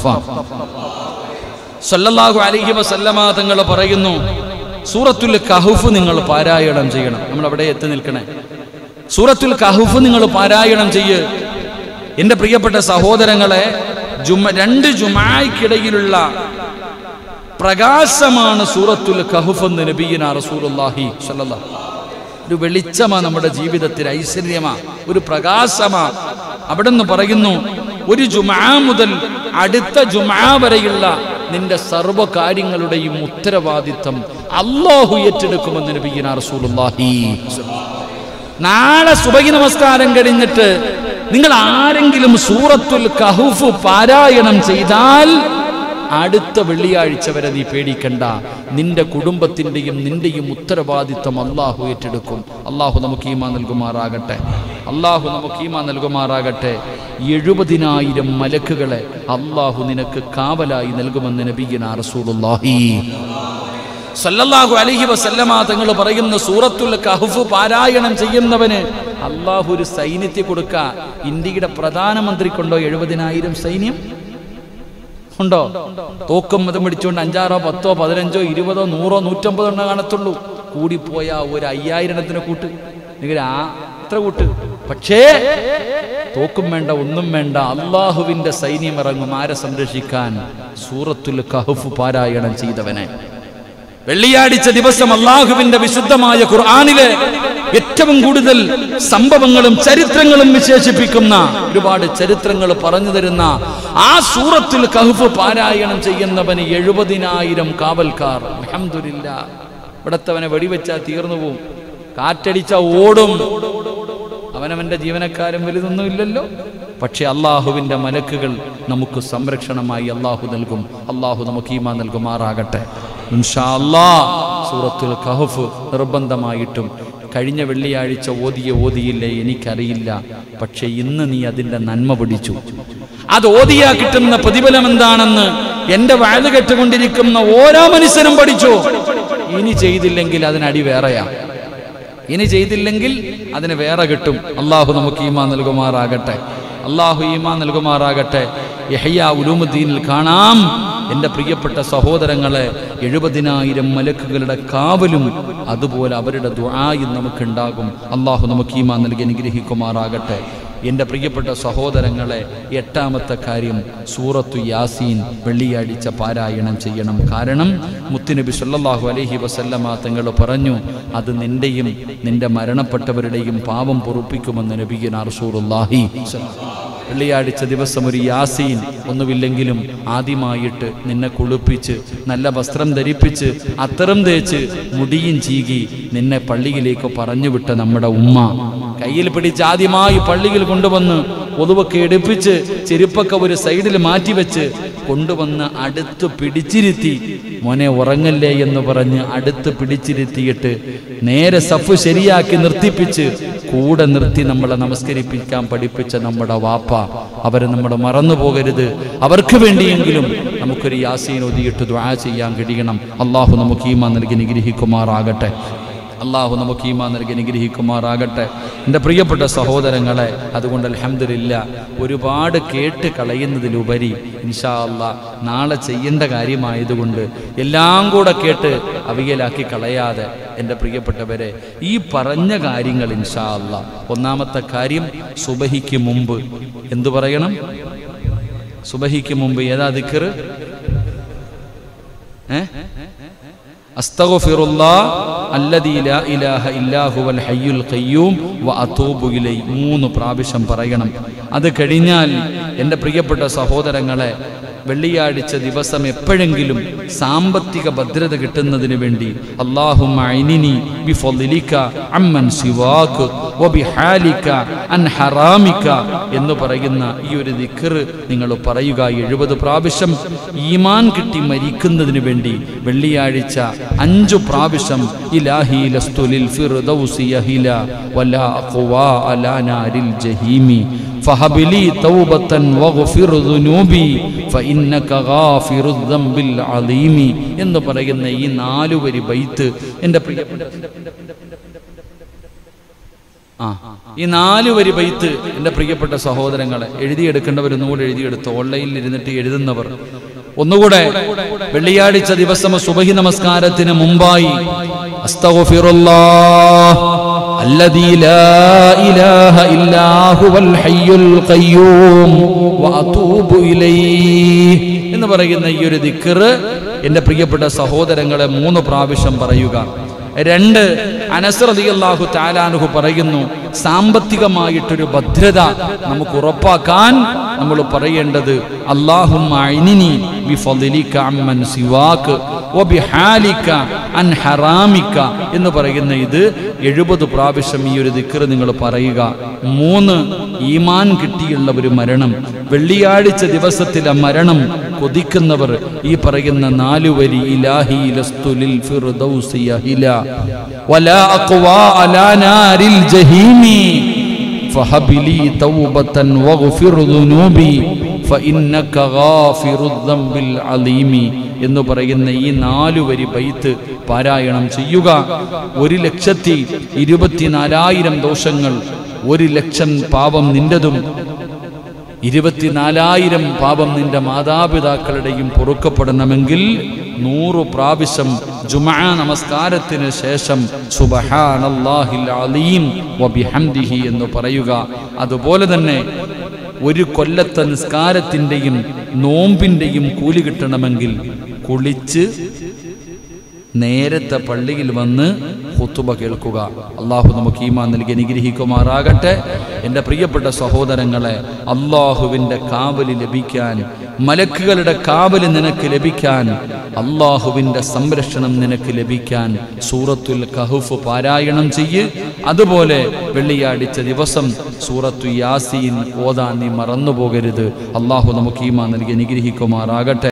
സല്ലല്ലാഹു അലൈഹി വസല്ലമ തങ്ങൾ പറയുന്നു സൂറത്തുൽ കഹുഫ് നിങ്ങൾ പാരായണം ചെയ്യണം നമ്മൾ അവിടെ എത്തി നിൽക്കണേ സൂറത്തുൽ കഹുഫ് നിങ്ങൾ പാരായണം ചെയ്യ് എൻ്റെ പ്രിയപ്പെട്ട സഹോദരങ്ങളെ ജുമ രണ്ട് ജുമായ്ക്കിടയിലുള്ള പ്രകാശമാണ് സൂറത്തുൽ കഹുഫ് എന്ന് നബീന റസൂലുള്ളാഹി സ്വല്ലല്ലാഹു ഒരു വെളിച്ചമാ നമ്മുടെ ജീവിതത്തിൽ ഐശ്വര്യമാ ഒരു പ്രകാശമാ അവിടെ നിന്ന് പറയുന്നു ഒരു ജുമാ മുതൽ അടുത്ത ജുമാ വരെയുള്ള നിന്റെ സർവ്വ കാര്യങ്ങളുടെയും ഉത്തരവാദിത്തം അള്ളാഹു ഏറ്റെടുക്കുമെന്ന് നബീന റസൂലുള്ളാഹി നാളെ സുബഹി നമസ്കാരം കഴിഞ്ഞിട്ട് നിങ്ങൾ ആരെങ്കിലും സൂറത്തുൽ കഹുഫ് പാരായണം ചെയ്താൽ അടുത്ത വെള്ളിയാഴ്ച വരെ നീ പേടിക്കണ്ട നിന്റെ കുടുംബത്തിൻ്റെയും നിന്റെയും ഉത്തരവാദിത്വം അള്ളാഹു ഏറ്റെടുക്കും അള്ളാഹു നമുക്ക് ഈമാ നൽകുമാറാകട്ടെ അള്ളാഹു നമുക്ക് ഈമാ നൽകുമാറാകട്ടെ എഴുപതിനായിരം മലക്കുകളെ അള്ളാഹു നിനക്ക് കാവലായി നൽകുമെന്ന് നബീന റസൂലുള്ളാഹി സല്ലല്ലാഹു അലൈഹി വസല്ലമ തങ്ങൾ പറയുന്ന സൂറത്തുൽ കഹ്ഫ് പാരായണം ചെയ്യുന്നവന് അള്ളാഹു ഒരു സൈന്യത്തെ കൊടുക്ക ഇന്ത്യയുടെ പ്രധാനമന്ത്രിക്കുണ്ടോ എഴുപതിനായിരം സൈന്യം ഉണ്ടോ തോക്കും മതം പിടിച്ചുകൊണ്ട് അഞ്ചാറോ പത്തോ പതിനഞ്ചോ ഇരുപതോ നൂറോ നൂറ്റമ്പതോ എണ്ണ കാണത്തുള്ളൂ കൂടിപ്പോയ ഒരു അയ്യായിരത്തിന് കൂട്ട് നിങ്ങൾ ആ എത്ര കൂട്ട് പക്ഷേ തോക്കും വേണ്ട ഒന്നും വേണ്ട അള്ളാഹുവിന്റെ സൈന്യം ഇറങ്ങും ആരെ സംരക്ഷിക്കാൻ സൂറത്തുൽ കഹഫ് പാരായണം ചെയ്തവനെ വെള്ളിയാഴ്ച ദിവസം അള്ളാഹുവിന്റെ വിശുദ്ധമായ ഖുർആാനിലെ ഏറ്റവും കൂടുതൽ സംഭവങ്ങളും ചരിത്രങ്ങളും വിശേഷിപ്പിക്കുന്ന ഒരുപാട് ചരിത്രങ്ങൾ പറഞ്ഞു തരുന്ന ആ സൂറത്തിൽ കഹുഫ് പാരായണം ചെയ്യുന്നവന് എഴുപതിനായിരം കാവൽക്കാർ അൽഹംദുലില്ല ഇവിടത്തവനെ വെടിവെച്ചാൽ തീർന്നു പോവും കാറ്റടിച്ച ഓടും അവനവന്റെ ജീവനക്കാരും വലുതൊന്നും ഇല്ലല്ലോ പക്ഷെ അള്ളാഹുവിന്റെ മലക്കുകൾ നമുക്ക് സംരക്ഷണമായി അള്ളാഹു നൽകും അള്ളാഹു നമുക്ക് ഈമാ നൽകുമാറാകട്ടെ ഇൻഷാ അല്ലാ സൂറത്തുൽ കഹഫ് നിർബന്ധമായിട്ടും കഴിഞ്ഞ വെള്ളിയാഴ്ച ഓതിയ ഓതിയില്ലേ എനിക്കറിയില്ല പക്ഷെ ഇന്ന് നീ അതിന്റെ നന്മ പിടിച്ചു അത് ഓതിയാ കിട്ടുന്ന പ്രതിഫലം എന്താണെന്ന് എന്റെ വാഴ് കെട്ടുകൊണ്ടിരിക്കുന്ന ഓരോ മനുഷ്യനും പഠിച്ചു ഇനി ചെയ്തില്ലെങ്കിൽ അതിനടി വേറെയാ ഇനി ചെയ്തില്ലെങ്കിൽ അതിന് വേറെ കിട്ടും അള്ളാഹു നമുക്ക് ഈമാ നൽകുമാറാകട്ടെ അള്ളാഹു ഈമാ നൽകുമാറാകട്ടെ യഹയ്യ ഉലൂമുദ്ദീനിൽ കാണാം എൻ്റെ പ്രിയപ്പെട്ട സഹോദരങ്ങളെ എഴുപതിനായിരം മലക്കുകളുടെ കാവലും അതുപോലെ അവരുടെ ദുആയും നമുക്കുണ്ടാകും അള്ളാഹു നമുക്ക് ഈമാ നൽകി അനുഗ്രഹിക്കുമാറാകട്ടെ എൻ്റെ പ്രിയപ്പെട്ട സഹോദരങ്ങളെ എട്ടാമത്തെ കാര്യം സൂറത്തു യാസീൻ വെള്ളിയാഴ്ച പാരായണം ചെയ്യണം കാരണം മുത്തുനബി സല്ലല്ലാഹു അലൈഹി വസല്ലമ തങ്ങൾ പറഞ്ഞു അത് നിന്റെയും നിന്റെ മരണപ്പെട്ടവരുടെയും പാപം പൊറുപ്പിക്കുമെന്ന് നബിയന റസൂലുള്ളാഹി വെള്ളിയാഴ്ച ദിവസം ഒരു യാസീൻ ഒന്നുമില്ലെങ്കിലും ആദ്യമായിട്ട് നിന്നെ കുളിപ്പിച്ച് നല്ല വസ്ത്രം ധരിപ്പിച്ച് അത്തരം തേച്ച് മുടിയും ചീകി നിന്നെ പള്ളിയിലേക്ക് പറഞ്ഞുവിട്ട നമ്മുടെ ഉമ്മ കയ്യിൽ പിടിച്ച് ആദ്യമായി പള്ളിയിൽ കൊണ്ടുവന്ന് ഒതുവൊക്കെ എടുപ്പിച്ച് ചെരുപ്പൊക്കെ ഒരു സൈഡിൽ മാറ്റിവെച്ച് കൊണ്ടുവന്ന് അടുത്ത് പിടിച്ചിരുത്തി മോനെ ഉറങ്ങല്ലേ എന്ന് പറഞ്ഞ് അടുത്ത് പിടിച്ചിരുത്തിയിട്ട് നേരെ സഫ് ശരിയാക്കി നിർത്തിപ്പിച്ച് കൂടെ നിർത്തി നമ്മളെ നമസ്കരിപ്പിക്കാൻ പഠിപ്പിച്ച നമ്മുടെ വാപ്പ അവരെ നമ്മൾ മറന്നു പോകരുത് അവർക്ക് വേണ്ടിയെങ്കിലും നമുക്കൊരു യാസീൻ ഒതിയിട്ട് ദ്വാ ചെയ്യാൻ കഴിയണം അള്ളാഹു നമുക്ക് ഈമാ നൽകി നിഗ്രഹിക്കുമാറാകട്ടെ അള്ളാഹു നമുക്ക് ഈമാ നൽകി അനുഗ്രഹിക്കുമാറാകട്ടെ എൻ്റെ പ്രിയപ്പെട്ട സഹോദരങ്ങളെ അതുകൊണ്ട് അൽഹംദുലില്ല ഒരുപാട് കേട്ട് കളയുന്നതിലുപരി ഇൻഷാ അല്ലാ നാളെ ചെയ്യേണ്ട കാര്യമായതുകൊണ്ട് എല്ലാം കൂടെ കേട്ട് അവിയലാക്കി കളയാതെ എൻ്റെ പ്രിയപ്പെട്ടവരെ ഈ പറഞ്ഞ കാര്യങ്ങൾ ഇൻഷാ അല്ലാ ഒന്നാമത്തെ കാര്യം സുബഹിക്ക് മുമ്പ് എന്തു പറയണം സുബഹിക്ക് മുമ്പ് ഏതാ ദിക്കറ് ഏ അസ്തഗ്ഫിറുല്ലാ അല്ലദീ ലാ ഇലാഹ ഇല്ലാ ഹുവൽ ഹയ്യുൽ ഖയ്യൂം വ അതൂബു ഇലൈ മൂന്ന് പ്രാവശ്യം പറയണം അത് കഴിഞ്ഞാൽ എൻ്റെ പ്രിയപ്പെട്ട സഹോദരങ്ങളെ വെള്ളിയാഴ്ച ദിവസം എപ്പോഴെങ്കിലും സാമ്പത്തിക ഭദ്രത കിട്ടുന്നതിന് വേണ്ടി അല്ലാഹുമ്മ ഐനിനി ബിഫളിലിക അമ്മൻ സിവാക് വബിഹാലിക അൻ ഹറാമിക എന്ന് പറയുന്ന ഈ ഒരു ദിക്ർ നിങ്ങൾ പറയുക എഴുപത് പ്രാവശ്യം ഈമാൻ കിട്ടി മരിക്കുന്നതിന് വേണ്ടി വെള്ളിയാഴ്ച അഞ്ചു പ്രാവശ്യം ഇലാഹി ലസ്തുലിൽ ഫിർദൗസി യഹില വലാ ഖുവാ അലാ നാരിൽ ജഹീമി ഫഹബിലി തൗബത്തൻ വഗ്ഫിർ ദുനൂബി ഫഇന്നക ഗാഫിറുദ് ദംബിൽ അലീമി എന്ന് പറയുന്ന ഈ നാലു വരി ബൈത്ത് എൻ്റെ പ്രിയപ്പെട്ട ആ ഈ നാല് വരി ബൈത്ത് എൻ്റെ പ്രിയപ്പെട്ട സഹോദരങ്ങളെ എഴുതിയെടുക്കേണ്ടവർ ഒന്നുകൂടെ എഴുതിയെടുത്തു ഓൺലൈനിൽ ഇരുന്നിട്ട് എഴുതുന്നവർ ഒന്നുകൂടെ വെള്ളിയാഴ്ച ദിവസം സുബഹി നമസ്കാരത്തിന് മുമ്പായി അസ്തഗ്ഫിറുല്ലാഹ് الذي لا إله إلا هو الحي القيوم وأتوب إليه എന്ന് പറയുന്ന ഈ ഒരു ദിക്കറ് എൻ്റെ പ്രിയപ്പെട്ട സഹോദരങ്ങളെ മൂന്ന് പ്രാവശ്യം പറയുക രണ്ട് അനസ്രതിയല്ലാഹു താലാനുഹു പറയുന്നു സാമ്പത്തികമായിട്ടൊരു ഭദ്രത നമുക്ക് ഉറപ്പാക്കാൻ നമ്മൾ പറയേണ്ടത് അള്ളാഹും എന്ന് പറയുന്ന ഇത് എഴുപത് പ്രാവശ്യം ഈ ഒരു ദിക്കർ നിങ്ങൾ പറയുക മൂന്ന് ഈമാൻ കിട്ടിയുള്ള ഒരു മരണം വെള്ളിയാഴ്ച ദിവസത്തിലെ മരണം കൊതിക്കുന്നവർ ഈ പറയുന്ന നാലു വരി ഇലാഹി ലസ്തുലിൽ ഫിർദൗസി യഹില വലാ അഖ്വാ അലാ നാരിൽ ജഹീമി ഫഹബിലി തൗബതൻ വഗ്ഫിർ ദുനൂബി ഫഇന്നക ഗാഫിറുദ് ദംബിൽ അലീമി എന്ന് പറയുന്ന ഈ നാലു വരി ബൈത്ത് പാരായണം ചെയ്യുക ഒരു ലക്ഷത്തി ഇരുപത്തിനാലായിരം ദോഷങ്ങൾ ഒരു ലക്ഷം പാപം നിന്റതും ഇരുപത്തിനാലായിരം പാപം നിന്റെ മാതാപിതാക്കളുടെയും പൊറുക്കപ്പെടണമെങ്കിൽ നൂറു പ്രാവശ്യം ജുമാ നമസ്കാരത്തിന് ശേഷം സുബഹാനല്ലാഹിൽ അലീം വബിഹംദിഹി എന്ന് പറയുക അതുപോലെ തന്നെ ഒരു കൊല്ലത്തെ നിസ്കാരത്തിൻ്റെയും നോമ്പിൻ്റെയും കൂലി കിട്ടണമെങ്കിൽ കുളിച്ച് നേരത്തെ പള്ളിയിൽ വന്ന് ഹുത്തുബ കേൾക്കുക അള്ളാഹു നമുക്ക് ഈമാൻ നൽകി അനുഗ്രഹിക്കുമാറാകട്ടെ എൻ്റെ പ്രിയപ്പെട്ട സഹോദരങ്ങളെ അള്ളാഹുവിൻ്റെ കാവല് ലഭിക്കാൻ മലക്കുകളുടെ കാവല് നിനക്ക് ലഭിക്കാൻ അള്ളാഹുവിൻ്റെ സംരക്ഷണം നിനക്ക് ലഭിക്കാൻ സൂറത്തുൽ കഹുഫ് പാരായണം ചെയ്യ് അതുപോലെ വെള്ളിയാഴ്ച ദിവസം സൂറത്തു യാസീൻ ഓതാൻ നീ മറന്നു പോകരുത് അള്ളാഹു നമുക്ക് ഈമാൻ നൽകി അനുഗ്രഹിക്കുമാറാകട്ടെ